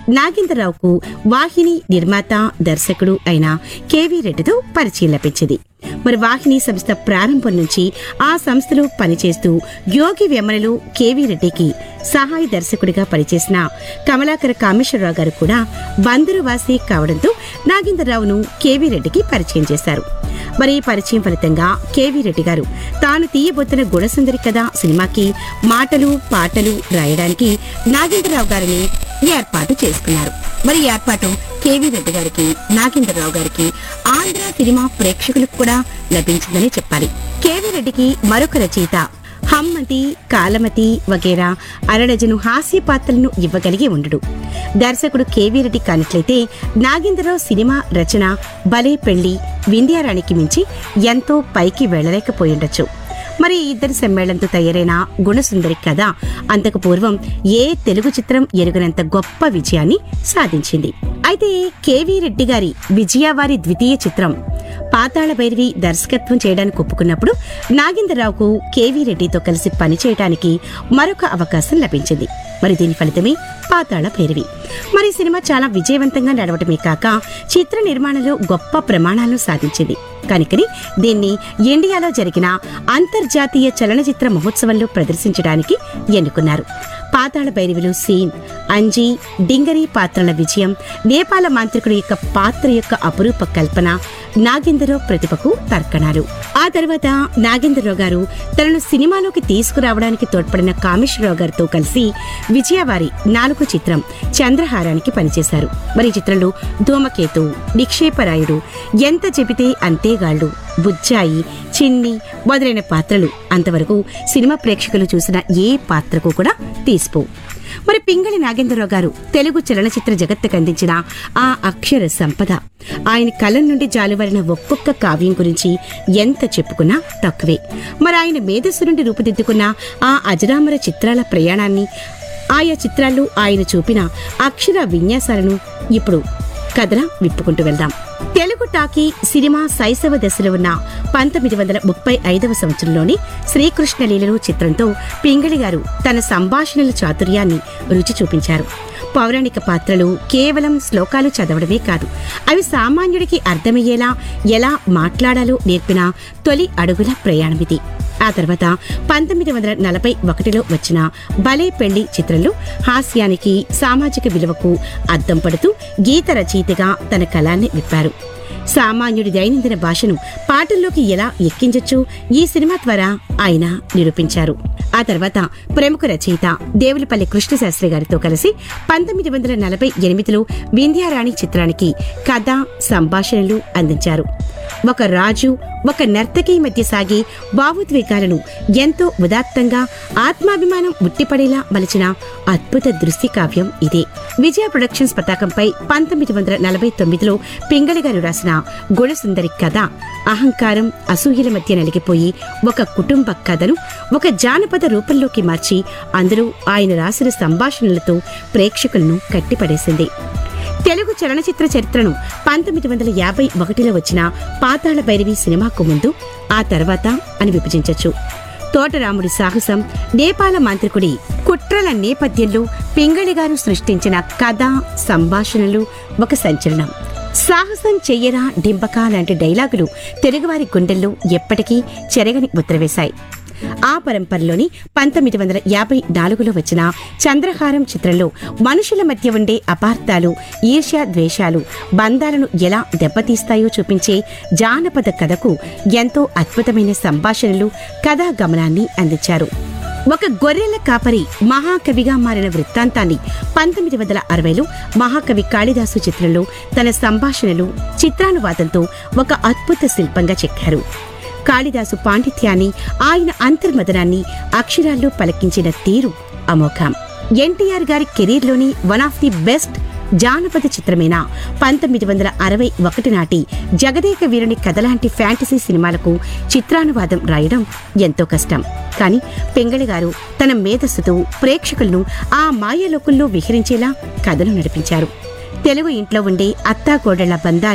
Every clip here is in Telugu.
నాగేంద్రరావుకు వాహిని నిర్మాత దర్శకుడు అయిన కేవీ రెడ్డితో పరిచయం లభించింది మరి వాహిని సంస్థ ప్రారంభం నుంచి ఆ సంస్థలో పనిచేస్తూ యోగి వెమ్మలలో కేవీ రెడ్డికి సహాయ దర్శకుడిగా పనిచేసిన కమలాకర కామేశ్వరరావు గారు కూడా బందరువాసి కావడంతో నాగేంద్రరావును కేవీ రెడ్డికి పరిచయం చేశారు మరి ఈ పరిచయం ఫలితంగా కేవీ రెడ్డి గారు తాను తీయబోతున్న గుణసుందరి కథ సినిమాకి మాటలు పాటలు రాయడానికి నాగేంద్రరావు గారిని ఏర్పాటు చేసుకున్నారు మరి ఈ ఏర్పాటు కేవీ రెడ్డి గారికి నాగేంద్రరావు గారికి ఆంధ్ర సినిమా ప్రేక్షకులకు కూడా లభించిందని చెప్పాలి కేవీ రెడ్డికి మరొక రచయిత హమ్మతి కాలమతి వగేరా అరడజను హాస్య పాత్రలను ఇవ్వగలిగి ఉండడు దర్శకుడు కేవీ రెడ్డి కానట్లయితే నాగేంద్రరావు సినిమా రచన భలే పెళ్లి వింధ్యారాణికి మించి ఎంతో పైకి వెళ్ళలేకపోయిండొచ్చు మరి ఈ ఇద్దరి సమ్మేళనంతో తయారైన గుణసుందరి కథ అంతకు పూర్వం ఏ తెలుగు చిత్రం ఎరుగనంత గొప్ప విజయాన్ని సాధించింది అయితే కేవీ రెడ్డి గారి విజయవారి ద్వితీయ చిత్రం పాతాళ భైరవి దర్శకత్వం చేయడానికి ఒప్పుకున్నప్పుడు నాగేంద్రరావుకు కేవీ రెడ్డితో కలిసి పనిచేయడానికి మరొక అవకాశం లభించింది మరి దీని ఫలితమే పాతాళ భైరవి మరి ఈ సినిమా చాలా విజయవంతంగా నడవటమే కాక చిత్ర నిర్మాణంలో గొప్ప ప్రమాణాలను సాధించింది కనుకని దీన్ని ఇండియాలో జరిగిన అంతర్జాతీయ చలనచిత్ర మహోత్సవంలో ప్రదర్శించడానికి ఎన్నుకున్నారు పాతాళ భైరవిలో సీన్ అంజీ డింగరీ పాత్రల విజయం నేపాల మాంత్రికుడి యొక్క పాత్ర యొక్క అపురూప కల్పన నాగేంద్రరావు ప్రతిభకు తర్కణాలు ఆ తర్వాత నాగేంద్రరావు గారు తనను సినిమాలోకి తీసుకురావడానికి తోడ్పడిన కామేశ్వరరావు గారితో కలిసి విజయవారి నాలుగో చిత్రం చంద్రహారానికి పనిచేశారు మరి ఈ చిత్రంలో ధూమకేతు నిక్షేపరాయుడు ఎంత చెబితే అంతేగాళ్ళు బుజ్జాయి చిన్ని మొదలైన పాత్రలు అంతవరకు సినిమా ప్రేక్షకులు చూసిన ఏ పాత్రకు కూడా తీసిపో మరి పింగళి నాగేంద్రరావు గారు తెలుగు చలనచిత్ర జగత్తుకు అందించిన ఆ అక్షర సంపద ఆయన కలం నుండి జాలువరిన ఒక్కొక్క కావ్యం గురించి ఎంత చెప్పుకున్నా తక్కువే మరి ఆయన మేధస్సు నుండి రూపుదిద్దుకున్న ఆ అజరామర చిత్రాల ప్రయాణాన్ని ఆయా చిత్రాల్లో ఆయన చూపిన అక్షర విన్యాసాలను ఇప్పుడు కథలా విప్పుకుంటూ వెళ్దాం తెలుగు టాకీ సినిమా శైశవ దశలో ఉన్న పంతొమ్మిది వందల ముప్పై ఐదవ సంవత్సరంలోని శ్రీకృష్ణ లీలలు చిత్రంతో పింగళి గారు తన సంభాషణల చాతుర్యాన్ని రుచి చూపించారు పౌరాణిక పాత్రలు కేవలం శ్లోకాలు చదవడమే కాదు అవి సామాన్యుడికి అర్థమయ్యేలా ఎలా మాట్లాడాలో నేర్పిన తొలి అడుగుల ప్రయాణమిది ఆ తర్వాత పంతొమ్మిది వందల నలభై ఒకటిలో వచ్చిన భలే పెళ్లి చిత్రంలో హాస్యానికి సామాజిక విలువకు అద్దం పడుతూ గీత రచయితగా తన కళాన్ని విప్పారు సామాన్యుడి దైనందిన భాషను పాటల్లోకి ఎలా ఎక్కించొచ్చు ఈ సినిమా ద్వారా ఆయన నిరూపించారు ఆ తర్వాత ప్రముఖ రచయిత దేవులపల్లి కృష్ణశాస్త్రి గారితో కలిసి పంతొమ్మిది వందల నలభై ఎనిమిదిలో వింధ్యారాణి చిత్రానికి కథ సంభాషణలు అందించారు ఒక రాజు ఒక నర్తకి మధ్య సాగే భావోద్వేగాలను ఎంతో ఉదాత్తంగా ఆత్మాభిమానం ఉట్టిపడేలా మలిచిన అద్భుత దృశ్య కావ్యం ఇదే విజయ ప్రొడక్షన్స్ పతాకంపై పంతొమ్మిది వందల నలభై తొమ్మిదిలో పింగళి గారు రాసిన గుణసుందరి కథ అహంకారం అసూయల మధ్య నలిగిపోయి ఒక కుటుంబ కథను ఒక జానపద రూపంలోకి మార్చి అందులో ఆయన రాసిన సంభాషణలతో ప్రేక్షకులను కట్టిపడేసింది తెలుగు చలనచిత్ర చరిత్రను పంతొమ్మిది వందల యాభై ఒకటిలో వచ్చిన పాతాళ భైరవి సినిమాకు ముందు ఆ తర్వాత అని విభజించొచ్చు తోటరాముడి సాహసం నేపాల మాంత్రికుడి కుట్రల నేపథ్యంలో పింగళి గారు సృష్టించిన కథ సంభాషణలు ఒక సంచలనం సాహసం చెయ్యరా డింబక లాంటి డైలాగులు తెలుగువారి గుండెల్లో ఎప్పటికీ చెరగని ముద్రవేశాయి ఆ పరంపరలోని పంతొమ్మిది వందల యాభై నాలుగులో వచ్చిన చంద్రహారం చిత్రంలో మనుషుల మధ్య ఉండే అపార్థాలు ఈర్ష్య ద్వేషాలు బంధాలను ఎలా దెబ్బతీస్తాయో చూపించే జానపద కథకు ఎంతో అద్భుతమైన సంభాషణలు కథా గమనాన్ని అందించారు ఒక గొర్రెల కాపరి మహాకవిగా మారిన వృత్తాంతాన్ని పంతొమ్మిది వందల అరవైలో మహాకవి కాళిదాసు చిత్రంలో తన సంభాషణలు చిత్రానువాదంతో ఒక అద్భుత శిల్పంగా చెక్కారు కాళిదాసు పాండిత్యాన్ని ఆయన అంతర్మదనాన్ని అక్షరాల్లో పలికించిన తీరు అమోఘం ఎన్టీఆర్ గారి కెరీర్లోని వన్ ఆఫ్ ది బెస్ట్ జానపద చిత్రమైన పంతొమ్మిది వందల అరవై ఒకటి నాటి జగదేక వీరుని కథలాంటి ఫ్యాంటసీ సినిమాలకు చిత్రానువాదం రాయడం ఎంతో కష్టం కానీ పెంగళి గారు తన మేధస్సుతో ప్రేక్షకులను ఆ మాయలోకంలో విహరించేలా కథను నడిపించారు తెలుగు ఇంట్లో ఉండే అత్తాకోడళ్ల బంధాలు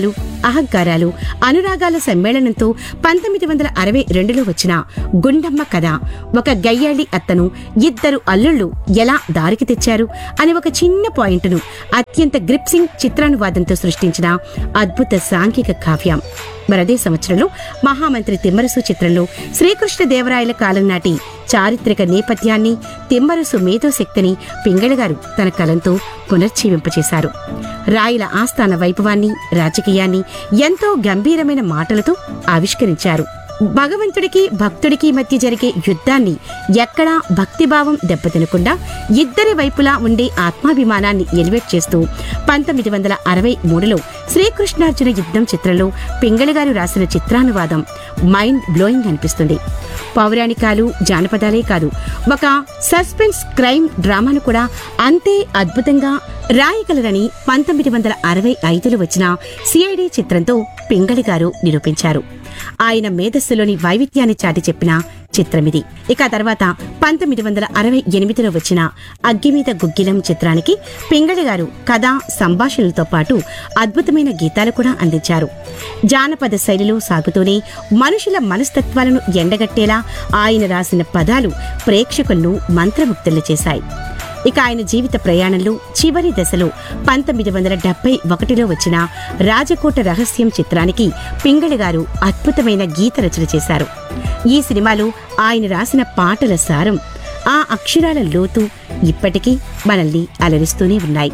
అహంకారాలు అనురాగాల సమ్మేళనంతో పంతొమ్మిది వందల అరవై రెండులో వచ్చిన గుండమ్మ కథ ఒక గయ్యాళి అత్తను ఇద్దరు అల్లుళ్ళు ఎలా దారికి తెచ్చారు అని ఒక చిన్న పాయింట్ను అత్యంత గ్రిప్సింగ్ చిత్రానువాదంతో సృష్టించిన అద్భుత సాంఘిక కావ్యం మరదే సంవత్సరంలో మహామంత్రి తిమ్మరసు చిత్రంలో శ్రీకృష్ణదేవరాయల కాలం నాటి చారిత్రక నేపథ్యాన్ని తిమ్మరసు మేధోశక్తిని పింగళగారు తన కలంతో పునర్జీవింపచేశారు రాయల ఆస్థాన వైభవాన్ని రాజకీయాన్ని ఎంతో గంభీరమైన మాటలతో ఆవిష్కరించారు భగవంతుడికి భక్తుడికి మధ్య జరిగే యుద్ధాన్ని ఎక్కడా భక్తిభావం దెబ్బతినకుండా ఇద్దరి వైపులా ఉండే ఆత్మాభిమానాన్ని ఎలివేట్ చేస్తూ పంతొమ్మిది వందల అరవై మూడులో శ్రీకృష్ణార్జున యుద్ధం చిత్రంలో పింగళిగారు రాసిన చిత్రానువాదం మైండ్ బ్లోయింగ్ అనిపిస్తుంది పౌరాణికాలు జానపదాలే కాదు ఒక సస్పెన్స్ క్రైమ్ డ్రామాను కూడా అంతే అద్భుతంగా రాయగలరని పంతొమ్మిది వందల అరవై ఐదులో వచ్చిన సిఐడి చిత్రంతో పింగళి గారు నిరూపించారు ఆయన మేధస్సులోని వైవిధ్యాన్ని చాటి చెప్పిన చిత్రమిది ఇక ఆ తర్వాత పంతొమ్మిది వందల అరవై ఎనిమిదిలో వచ్చిన అగ్గిమీద గుగ్గిలం చిత్రానికి పింగళి గారు కథా సంభాషణలతో పాటు అద్భుతమైన గీతాలు కూడా అందించారు జానపద శైలిలో సాగుతూనే మనుషుల మనస్తత్వాలను ఎండగట్టేలా ఆయన రాసిన పదాలు ప్రేక్షకులను మంత్రముగ్ధులు చేశాయి ఇక ఆయన జీవిత ప్రయాణంలో చివరి దశలో పంతొమ్మిది వందల డెబ్బై ఒకటిలో వచ్చిన రాజకోట రహస్యం చిత్రానికి పింగళి గారు అద్భుతమైన గీత రచన చేశారు ఈ సినిమాలో ఆయన రాసిన పాటల సారం ఆ అక్షరాల లోతు ఇప్పటికీ మనల్ని అలరిస్తూనే ఉన్నాయి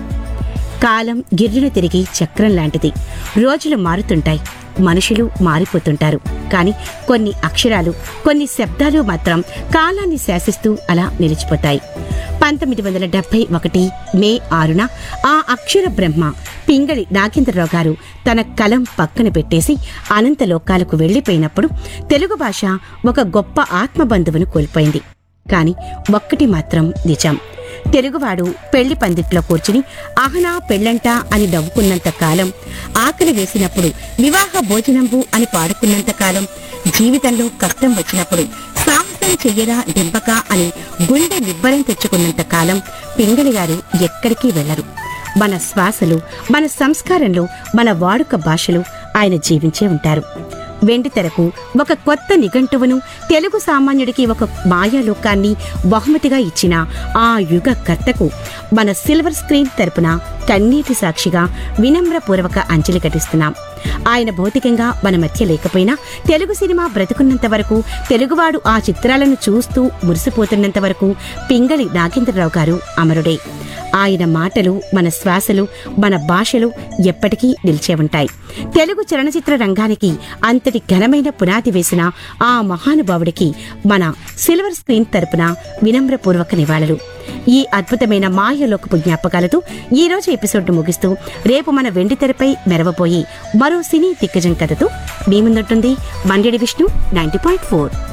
కాలం గిర్రున తిరిగి చక్రం లాంటిది రోజులు మారుతుంటాయి మనుషులు మారిపోతుంటారు కానీ కొన్ని అక్షరాలు కొన్ని శబ్దాలు మాత్రం కాలాన్ని శాసిస్తూ అలా నిలిచిపోతాయి పంతొమ్మిది వందల డెబ్బై ఒకటి మే ఆరున ఆ అక్షర బ్రహ్మ పింగళి నాగేంద్రరావు గారు తన కలం పక్కన పెట్టేసి అనంత లోకాలకు వెళ్లిపోయినప్పుడు తెలుగు భాష ఒక గొప్ప ఆత్మబంధువును కోల్పోయింది కాని ఒక్కటి మాత్రం నిజం తెలుగువాడు పెళ్లి పందిట్లో కూర్చుని అహనా పెళ్ళంట అని నవ్వుకున్నంత కాలం ఆకలి వేసినప్పుడు వివాహ భోజనంబు అని పాడుకున్నంత కాలం జీవితంలో కష్టం వచ్చినప్పుడు సాహసం చెయ్యరా దింపక అని గుండె నిబ్బరం తెచ్చుకున్నంత కాలం పింగళి గారు ఎక్కడికి వెళ్లరు మన శ్వాసలు మన సంస్కారంలో మన వాడుక భాషలు ఆయన జీవించే ఉంటారు వెండి తెరకు ఒక కొత్త నిఘంటువును తెలుగు సామాన్యుడికి ఒక మాయాలోకాన్ని బహుమతిగా ఇచ్చిన ఆ యుగ కర్తకు మన సిల్వర్ స్క్రీన్ తరపున కన్నీటి సాక్షిగా వినమ్రపూర్వక అంజలి ఘటిస్తున్నాం ఆయన భౌతికంగా మన మధ్య లేకపోయినా తెలుగు సినిమా బ్రతుకున్నంత వరకు తెలుగువాడు ఆ చిత్రాలను చూస్తూ మురిసిపోతున్నంత వరకు పింగళి నాగేంద్రరావు గారు అమరుడే ఆయన మాటలు మన శ్వాసలు మన భాషలు ఎప్పటికీ నిలిచే ఉంటాయి తెలుగు చలనచిత్ర రంగానికి అంతటి ఘనమైన పునాది వేసిన ఆ మహానుభావుడికి మన సిల్వర్ స్క్రీన్ తరపున వినమ్రపూర్వక నివాళులు ఈ అద్భుతమైన మాయలోకపు జ్ఞాపకాలతో ఈ రోజు ఎపిసోడ్ ముగిస్తూ రేపు మన వెండి తెరపై మెరవబోయి మరో సినీ దిగ్గజం కథతో మీ ముందుంటుంది మండ్యడి విష్ణు నైన్టీ పాయింట్ ఫోర్